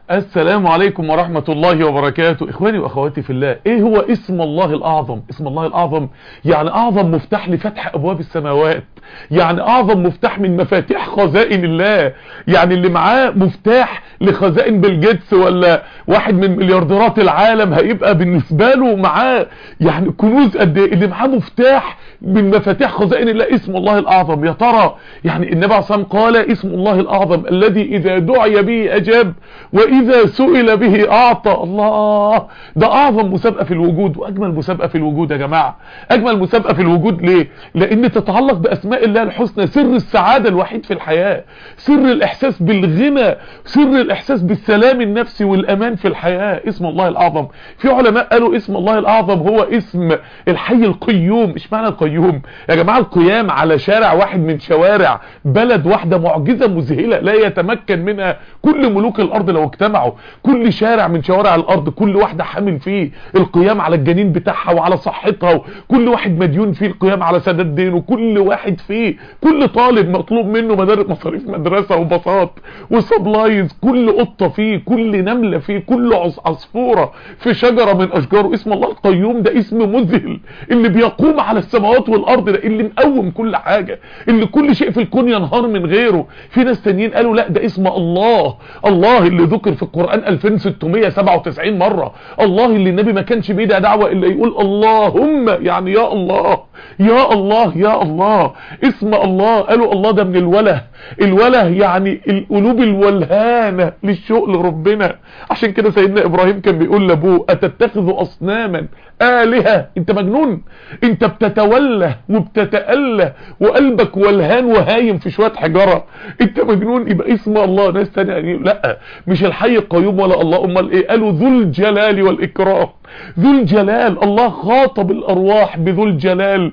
السلام عليكم ورحمة الله وبركاته اخواني واخواتي في الله ايه هو اسم الله الاعظم اسم الله الاعظم يعني اعظم مفتاح لفتح ابواب السماوات يعني اعظم مفتاح من مفاتيح خزائن الله يعني اللي معاه مفتاح لخزائن بالجيتس ولا واحد من مليارديرات العالم هيبقى بالنسبة له معاه يعني كنوز قد ايه اللي معاه مفتاح من مفاتيح خزائن الله اسم الله الاعظم يا ترى يعني النبي عليه الصلاه والسلام قال اسم الله الاعظم الذي اذا دعي به اجاب واذا سئل به اعطى الله ده اعظم مسابقه في الوجود واجمل مسابقه في الوجود يا جماعه اجمل مسابقه في الوجود ليه لان تتعلق باسماء الله الحسنى سر السعاده الوحيد في الحياه سر الاحساس بالغنى سر الاحساس بالسلام النفسي والامان في الحياه اسم الله الاعظم في علماء قالوا اسم الله الاعظم هو اسم الحي القيوم مش معنى القيوم يا جماعه القيام على شارع واحد من شوارع بلد واحده معجزه مذهله لا يتمكن منها كل ملوك الارض لو اجتمعوا كل شارع من شوارع الارض كل واحده حامل فيه القيام على الجنين بتاعها وعلى صحتها كل واحد مديون فيه القيام على سداد دينه كل واحد فيه كل طالب مطلوب منه مدارس مصاريف مدرسه وبساط وسبلايز كل قطه فيه كل نمله فيه كل عصفوره في شجره من اشجاره اسم الله القيوم ده اسم مذهل اللي بيقوم على السماوات والارض ده اللي مقوم كل حاجه اللي كل شيء في الكون ينهار من غيره في ناس تانيين قالوا لا ده اسم الله الله اللي ذكر في القرآن 2697 مرة الله اللي النبي ما كانش بيدع دعوة الا يقول اللهم يعني يا الله يا الله يا الله اسم الله قالوا الله ده من الوله الوله يعني القلوب الولهانة للشوق لربنا عشان كده سيدنا ابراهيم كان بيقول لابوه اتتخذ اصناما آلهة انت مجنون انت بتتولى وبتتأله وقلبك ولهان وهايم في شوية حجرة انت مجنون يبقى اسم الله ناس تانية يعني لا مش الحي القيوم ولا الله امال ايه قالوا ذو الجلال والاكرام ذو الجلال الله خاطب الارواح بذو الجلال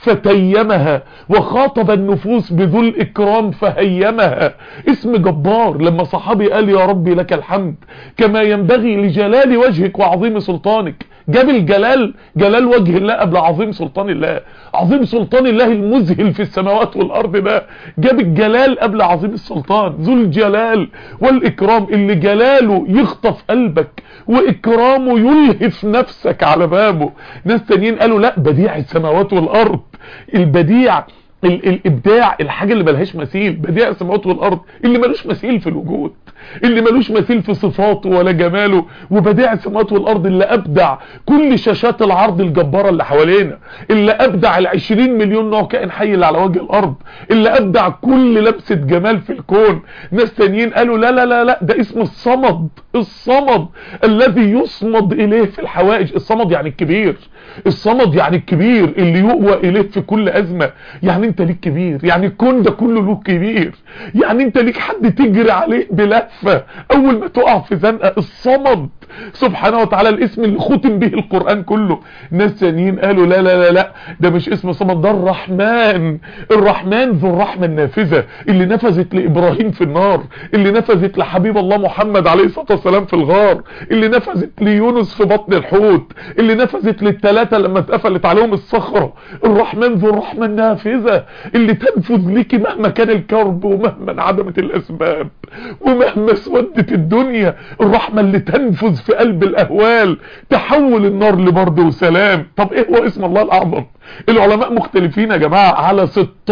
فتيمها وخاطب النفوس بذو الاكرام فهيمها اسم جبار لما صحابي قال يا ربي لك الحمد كما ينبغي لجلال وجهك وعظيم سلطانك جاب الجلال جلال وجه الله قبل عظيم سلطان الله عظيم سلطان الله المذهل في السماوات والارض ده جاب الجلال قبل عظيم السلطان ذو الجلال والاكرام اللي جلاله يخطف قلبك واكرامه يلهف نفسك على بابه ناس تانيين قالوا لا بديع السماوات والارض البديع ال الابداع الحاجة اللي ملهاش مثيل بديع السماوات والارض اللي ملوش مثيل في الوجود اللي ملوش مثيل في صفاته ولا جماله وبديع السماوات والارض اللي ابدع كل شاشات العرض الجبارة اللي حوالينا اللي ابدع العشرين مليون نوع كائن حي اللي على وجه الارض اللي ابدع كل لبسة جمال في الكون ناس تانيين قالوا لا لا لا لا ده اسم الصمد الصمد الذي يصمد اليه في الحوائج الصمد يعني الكبير الصمد يعني الكبير اللي يؤوى اليه في كل ازمة يعني انت ليك كبير يعني الكون ده كله له كبير يعني انت ليك حد تجري عليه بلفة اول ما تقع في زنقة الصمد سبحانه وتعالى الاسم اللي ختم به القرآن كله ناس ثانيين قالوا لا لا لا لا ده مش اسم صمد ده الرحمن الرحمن ذو الرحمة النافذة اللي نفذت لإبراهيم في النار اللي نفذت لحبيب الله محمد عليه الصلاة والسلام في الغار اللي نفذت ليونس في بطن الحوت اللي نفذت للثلاثة لما اتقفلت عليهم الصخرة الرحمن ذو الرحمة النافذة اللي تنفذ لك مهما كان الكرب ومهما انعدمت الأسباب ومهما اسودت الدنيا الرحمة اللي تنفذ في قلب الاهوال تحول النار لبرد وسلام طب ايه هو اسم الله الاعظم العلماء مختلفين يا جماعة على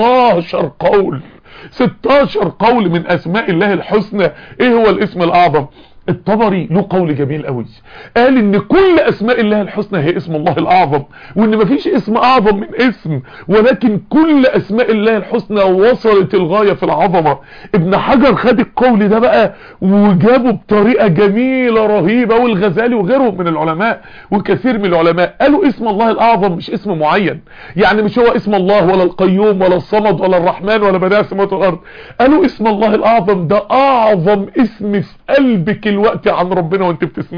16 قول 16 قول من اسماء الله الحسنى ايه هو الاسم الاعظم الطبري له قول جميل قوي قال ان كل اسماء الله الحسنى هي اسم الله الاعظم وان مفيش اسم اعظم من اسم ولكن كل اسماء الله الحسنى وصلت الغاية في العظمة ابن حجر خد القول ده بقى وجابه بطريقة جميلة رهيبة والغزالي وغيرهم من العلماء وكثير من العلماء قالوا اسم الله الاعظم مش اسم معين يعني مش هو اسم الله ولا القيوم ولا الصمد ولا الرحمن ولا بديع السماوات والارض قالوا اسم الله الاعظم ده اعظم اسم في قلبك الوقت عن ربنا وانت بتسمعي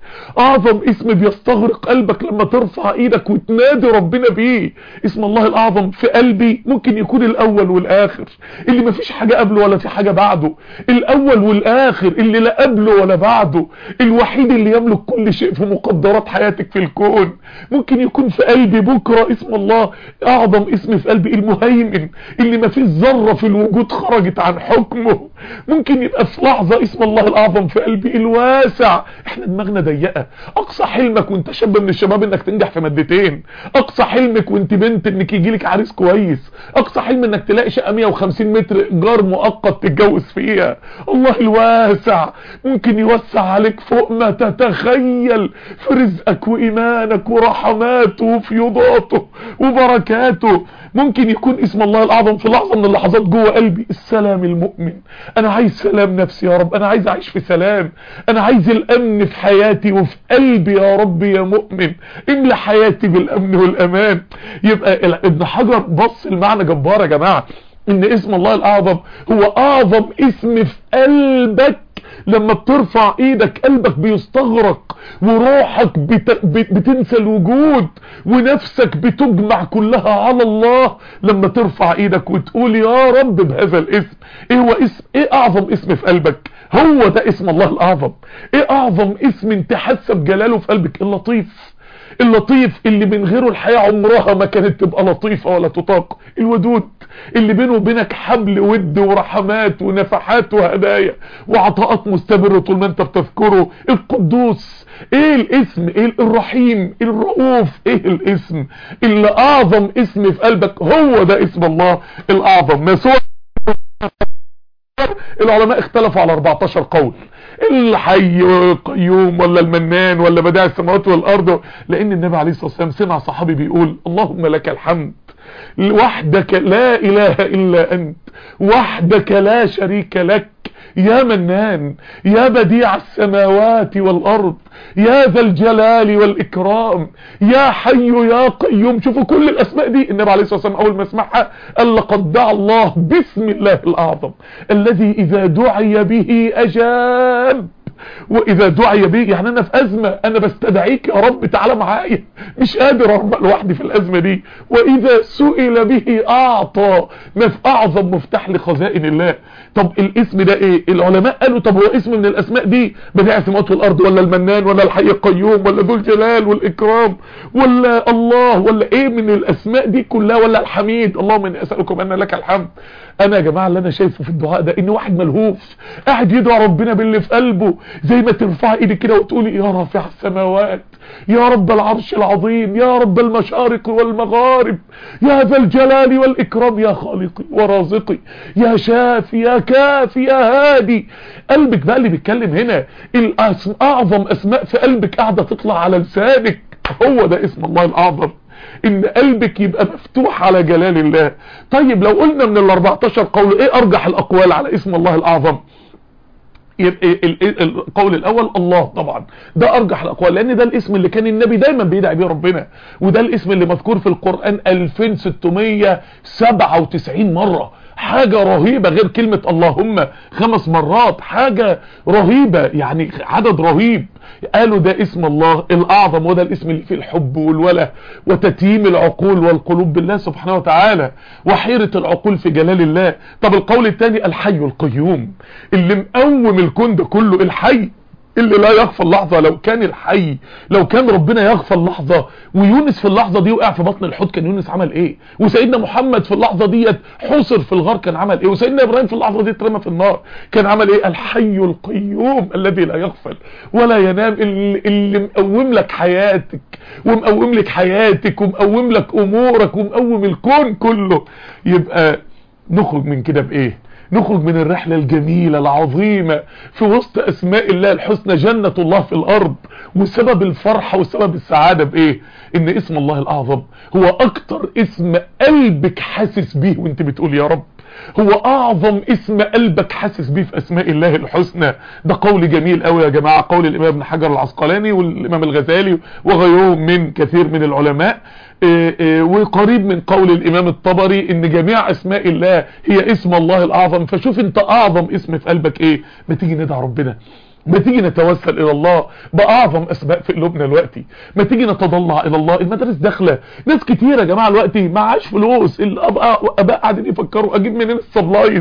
اعظم اسم بيستغرق قلبك لما ترفع ايدك وتنادي ربنا بيه اسم الله الاعظم في قلبي ممكن يكون الاول والاخر اللي مفيش حاجة قبله ولا في حاجة بعده الاول والاخر اللي لا قبله ولا بعده الوحيد اللي يملك كل شيء في مقدرات حياتك في الكون ممكن يكون في قلبي بكرة اسم الله اعظم اسم في قلبي المهيمن اللي ما فيش ذرة في الوجود خرجت عن حكمه ممكن يبقى في لحظة اسم الله الاعظم في قلبي الواسع احنا دماغنا ضيقة اقصى حلمك وانت شاب من الشباب انك تنجح في مادتين اقصى حلمك وانت بنت انك يجيلك عريس كويس اقصى حلم انك تلاقي شقة 150 متر ايجار مؤقت تتجوز فيها الله الواسع ممكن يوسع عليك فوق ما تتخيل في رزقك وايمانك ورحماته وفيضاته وبركاته ممكن يكون اسم الله الاعظم في لحظة من اللحظات جوه قلبي السلام المؤمن انا عايز سلام نفسي يا رب انا عايز اعيش في سلام انا عايز الامن في حياتي وفي قلبي يا رب يا مؤمن املى حياتي بالامن والامان يبقى ابن حجر بص المعنى جبار يا جماعة ان اسم الله الاعظم هو اعظم اسم في قلبك لما بترفع ايدك قلبك بيستغرق وروحك بت... بتنسى الوجود ونفسك بتجمع كلها على الله لما ترفع ايدك وتقول يا رب بهذا الاسم ايه هو اسم ايه اعظم اسم في قلبك هو ده اسم الله الاعظم ايه اعظم اسم انت حاسه بجلاله في قلبك اللطيف اللطيف اللي من غيره الحياة عمرها ما كانت تبقى لطيفة ولا تطاق الودود اللي بينه وبينك حبل ود ورحمات ونفحات وهدايا وعطاءات مستمرة طول ما انت بتذكره القدوس ايه الاسم ايه الرحيم الرؤوف ايه الاسم اللي اعظم اسم في قلبك هو ده اسم الله الاعظم ما سوى العلماء اختلفوا على 14 قول الحي القيوم ولا المنان ولا بداع السماوات والارض لان النبي عليه الصلاة والسلام سمع صحابي بيقول اللهم لك الحمد وحدك لا اله الا انت وحدك لا شريك لك يا منان يا بديع السماوات والارض يا ذا الجلال والاكرام يا حي يا قيوم شوفوا كل الاسماء دي النبي عليه الصلاه والسلام اول ما سمعها قال لقد دعا الله باسم الله الاعظم الذي اذا دعي به اجاب واذا دعي به يعني انا في ازمة انا بستدعيك يا رب تعالى معايا مش قادر اربع لوحدي في الازمة دي واذا سئل به اعطى ما في اعظم مفتاح لخزائن الله طب الاسم ده ايه العلماء قالوا طب هو اسم من الاسماء دي بديع السماوات والارض ولا المنان ولا الحي القيوم ولا ذو الجلال والاكرام ولا الله ولا ايه من الاسماء دي كلها ولا الحميد اللهم اني اسالكم ان لك الحمد انا يا جماعه اللي انا شايفه في الدعاء ده ان واحد ملهوف قاعد يدعو ربنا باللي في قلبه زي ما ترفع ايدك كده وتقولي يا رافع السماوات يا رب العرش العظيم يا رب المشارق والمغارب يا ذا الجلال والإكرام يا خالقي ورازقي يا شافي يا كافي يا هادي قلبك بقى اللي بيتكلم هنا الأسم أعظم أسماء في قلبك قاعدة تطلع على لسانك هو ده اسم الله الأعظم ان قلبك يبقى مفتوح على جلال الله طيب لو قلنا من ال 14 قول ايه ارجح الاقوال على اسم الله الاعظم يبقى القول الاول الله طبعا ده ارجح الاقوال لان ده الاسم اللي كان النبي دايما بيدعي بيه ربنا وده الاسم اللي مذكور في القرآن 2697 مرة حاجة رهيبة غير كلمة اللهم خمس مرات حاجة رهيبة يعني عدد رهيب قالوا ده اسم الله الاعظم وده الاسم اللي فيه الحب والوله وتتييم العقول والقلوب بالله سبحانه وتعالى وحيرة العقول في جلال الله طب القول الثاني الحي القيوم اللي مقوم الكون ده كله الحي اللي لا يغفل لحظة لو كان الحي لو كان ربنا يغفل لحظة ويونس في اللحظة دي وقع في بطن الحوت كان يونس عمل ايه وسيدنا محمد في اللحظة دي حصر في الغار كان عمل ايه وسيدنا ابراهيم في اللحظة دي اترمى في النار كان عمل ايه الحي القيوم الذي لا يغفل ولا ينام اللي, اللي مقوم لك حياتك ومقوم لك حياتك ومقوم لك امورك ومقوم الكون كله يبقى نخرج من كده بايه نخرج من الرحلة الجميلة العظيمة في وسط اسماء الله الحسنى جنة الله في الارض وسبب الفرحة وسبب السعادة بايه ان اسم الله الاعظم هو اكتر اسم قلبك حاسس بيه وانت بتقول يا رب هو اعظم اسم قلبك حاسس بيه في اسماء الله الحسنى ده قول جميل قوي يا جماعة قول الامام ابن حجر العسقلاني والامام الغزالي وغيرهم من كثير من العلماء إيه إيه وقريب من قول الامام الطبري ان جميع اسماء الله هي اسم الله الاعظم فشوف انت اعظم اسم في قلبك ايه ما تيجي ندعي ربنا ما تيجي نتوسل الى الله باعظم اسباب في قلوبنا دلوقتي ما تيجي نتضلع الى الله المدارس داخله ناس كتير يا جماعه دلوقتي معاش فلوس الاباء اباء قاعدين يفكروا اجيب منين السبلايز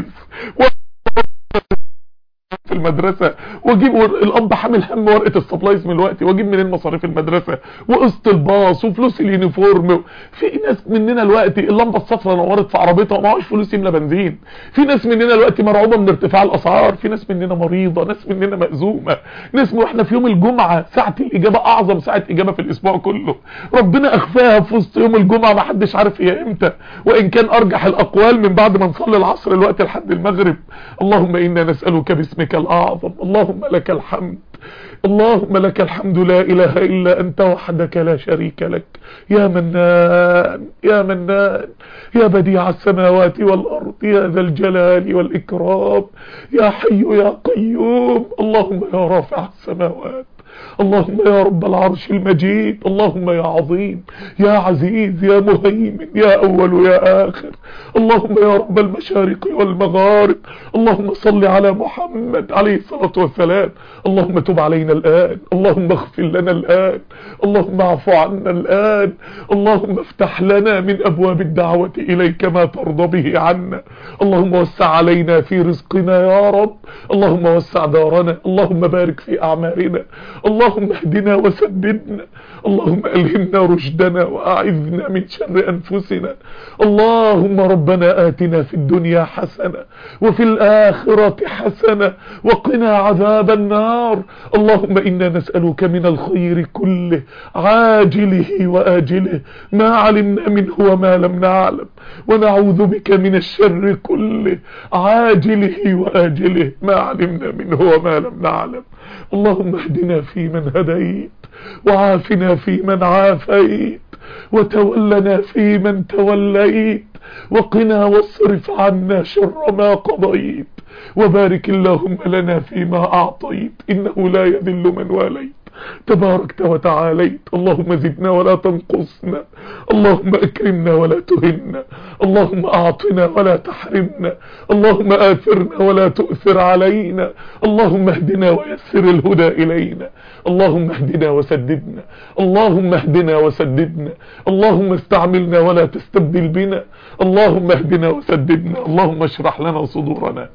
في المدرسة واجيب الاب حامل هم ورقة السبلايز من الوقت واجيب منين مصاريف المدرسة وقسط الباص وفلوس اليونيفورم في ناس مننا الوقت اللمبة الصفراء نورت في عربيتها ومعهوش فلوس يملى بنزين في ناس مننا الوقت مرعوبة من ارتفاع الاسعار في ناس مننا مريضة ناس مننا مأزومة ناس واحنا في يوم الجمعة ساعة الاجابة اعظم ساعة اجابة في الاسبوع كله ربنا اخفاها في وسط يوم الجمعة ما حدش عارف هي امتى وان كان ارجح الاقوال من بعد ما نصلي العصر الوقت لحد المغرب اللهم انا نسألك باسمك الأعظم اللهم لك الحمد اللهم لك الحمد لا إله إلا أنت وحدك لا شريك لك يا منان يا منان يا بديع السماوات والأرض يا ذا الجلال والإكرام يا حي يا قيوم اللهم يا رافع السماوات اللهم يا رب العرش المجيد اللهم يا عظيم يا عزيز يا مهيمن يا أول يا آخر اللهم يا رب المشارق والمغارب اللهم صل على محمد عليه الصلاة والسلام اللهم تب علينا الآن اللهم اغفر لنا الآن اللهم اعف عنا الآن اللهم افتح لنا من أبواب الدعوة إليك ما ترضى به عنا اللهم وسع علينا في رزقنا يا رب اللهم وسع دارنا اللهم بارك في أعمالنا اللهم اهدنا وسددنا اللهم ألهمنا رشدنا وأعذنا من شر أنفسنا اللهم ربنا آتنا في الدنيا حسنة وفي الآخرة حسنة وقنا عذاب النار اللهم إنا نسألك من الخير كله عاجله وآجله ما علمنا منه وما لم نعلم ونعوذ بك من الشر كله عاجله وآجله ما علمنا منه وما لم نعلم اللهم اهدنا فيمن هديت وعافنا فيمن عافيت وتولنا فيمن توليت وقنا واصرف عنا شر ما قضيت وبارك اللهم لنا فيما أعطيت إنه لا يذل من واليت تباركت وتعاليت اللهم زدنا ولا تنقصنا اللهم اكرمنا ولا تهنا اللهم اعطنا ولا تحرمنا اللهم آثرنا ولا تؤثر علينا اللهم اهدنا ويسر الهدى إلينا اللهم اهدنا وسددنا اللهم اهدنا وسددنا اللهم استعملنا ولا تستبدل بنا اللهم اهدنا وسددنا اللهم اشرح لنا صدورنا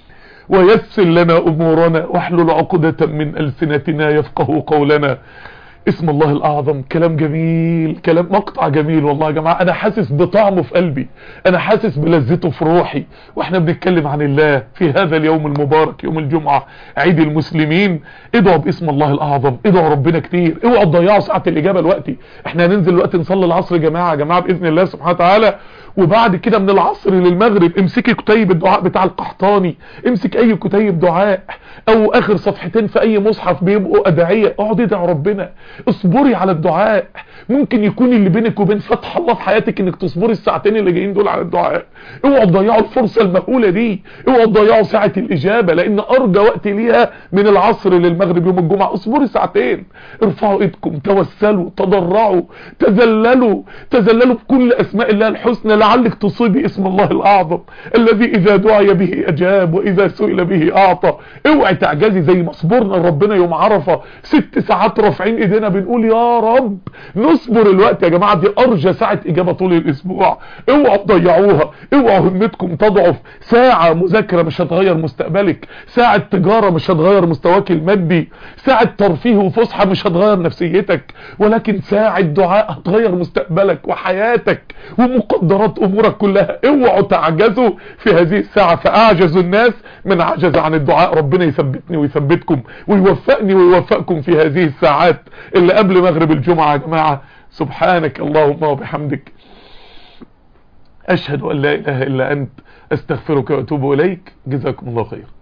ويسر لنا امورنا واحلل عقدة من السنتنا يفقه قولنا اسم الله الاعظم كلام جميل كلام مقطع جميل والله يا جماعة انا حاسس بطعمه في قلبي انا حاسس بلذته في روحي واحنا بنتكلم عن الله في هذا اليوم المبارك يوم الجمعة عيد المسلمين ادعوا باسم الله الاعظم ادعوا ربنا كتير اوعوا تضيعوا ساعة الاجابة الوقتي احنا هننزل الوقت نصلي العصر يا جماعة يا جماعة باذن الله سبحانه وتعالى وبعد كده من العصر للمغرب امسكي كتيب الدعاء بتاع القحطاني امسك اي كتيب دعاء او اخر صفحتين في اي مصحف بيبقوا ادعية اقعد ادعي ربنا اصبري على الدعاء ممكن يكون اللي بينك وبين فتح الله في حياتك انك تصبري الساعتين اللي جايين دول على الدعاء اوعوا تضيعوا الفرصة المهولة دي اوعوا تضيعوا ساعة الاجابة لان ارجى وقت ليها من العصر للمغرب يوم الجمعة اصبري ساعتين ارفعوا ايدكم توسلوا تضرعوا تذللوا تذللوا بكل اسماء الله الحسنى لعلك تصيبي اسم الله الاعظم الذي اذا دعي به اجاب واذا سئل به اعطى اوعي تعجزي زي ما صبرنا ربنا يوم عرفة ست ساعات رافعين ايدينا بنقول يا رب نصبر الوقت يا جماعة دي ارجى ساعة اجابة طول الاسبوع اوعوا تضيعوها اوعوا همتكم تضعف ساعة مذاكرة مش هتغير مستقبلك ساعة تجارة مش هتغير مستواك المادي ساعة ترفيه وفسحة مش هتغير نفسيتك ولكن ساعة دعاء هتغير مستقبلك وحياتك ومقدرات امورك كلها اوعوا تعجزوا في هذه الساعة فاعجز الناس من عجز عن الدعاء ربنا يثبتني ويثبتكم ويوفقني ويوفقكم في هذه الساعات اللي قبل مغرب الجمعة يا جماعة سبحانك اللهم وبحمدك اشهد ان لا اله الا انت استغفرك واتوب اليك جزاكم الله خير